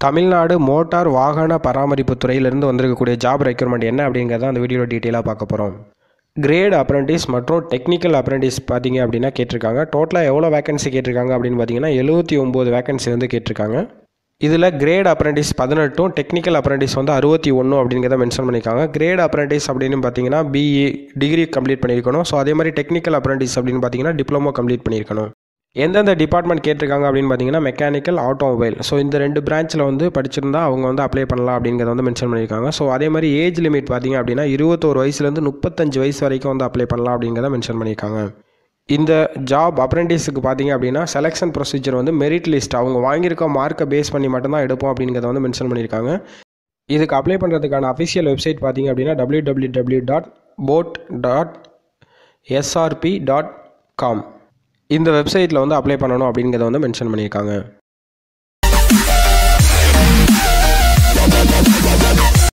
Tamil Nadu motor வாகன பராமரிப்பு துறையிலிருந்து வந்திருக்கக்கூடிய ஜாப் ரெக்யூர்மெண்ட் என்ன அப்படிங்கிறத அந்த வீடியோவில் டீட்டெயிலாக பார்க்க போகிறோம் கிரேட் அப்ரெண்டிஸ் மற்றும் டெக்னிக்கல் அப்ரெண்டிஸ் பார்த்தீங்க அப்படின்னா கேட்டிருக்காங்க டோட்டலாக எவ்வளோ வேகன்சி கேட்டிருக்காங்க அப்படின்னு பார்த்தீங்கன்னா எழுபத்தி ஒம்பது வேகன்சி வந்து கேட்டிருக்காங்க இதில் கிரேட் அப்ரெண்டிஸ் பதினெட்டும் டெக்னிக்கல் அப்ரெண்டிஸ் வந்து அறுபத்தி ஒன்று அப்படிங்கிறத மென்ஷன் பண்ணியிருக்காங்க கிரேட் அப்ரெண்டிஸ் அப்படின்னு பார்த்தீங்கன்னா பிஇ டிகிரி கம்ப்ளீட் பண்ணியிருக்கணும் ஸோ அதே மாதிரி டெக்னிக்கல் அப்ரெண்டிஸ் அப்படின்னு பார்த்தீங்கன்னா டிப்ளமோ கம்ப்ளீட் பண்ணியிருக்கணும் எந்தெந்த டிபார்ட்மெண்ட் கேட்டிருக்காங்க அப்படின்னு பார்த்தீங்கன்னா மெக்கானிக்கல் ஆட்டோமொபைல் ஸோ இந்த ரெண்டு பிரான்ச்சில் வந்து படிச்சிருந்தா அவங்க வந்து அப்ளை பண்ணலாம் அப்படிங்கிறத வந்து மென்ஷன் பண்ணியிருக்காங்க ஸோ அதே மாதிரி ஏஜ் லிமிட் பார்த்தீங்க அப்படின்னா இருபத்தோரு வயசுலேருந்து முப்பத்தஞ்சு வயசு வரைக்கும் வந்து அப்ளை பண்ணலாம் அப்படிங்கிறத மென்ஷன் பண்ணியிருக்காங்க இந்த ஜாப் அப்ரெண்டிஸுக்கு பார்த்தீங்க அப்படின்னா செலெக்ஷன் ப்ரொசீஜர் வந்து மெரிட் லிஸ்ட் அவங்க வாங்கியிருக்க மார்க்கை பேஸ் பண்ணி மட்டும்தான் எடுப்போம் அப்படிங்கிறத வந்து மென்ஷன் பண்ணியிருக்காங்க இதுக்கு அப்ளை பண்ணுறதுக்கான அஃபிஷியல் வெப்சைட் பார்த்தீங்க அப்படின்னா W W W dot boat dot SRP dot com இந்த வெப்சைட்டில் வந்து அப்ளை பண்ணணும் அப்படிங்கிறத வந்து மென்ஷன் பண்ணியிருக்காங்க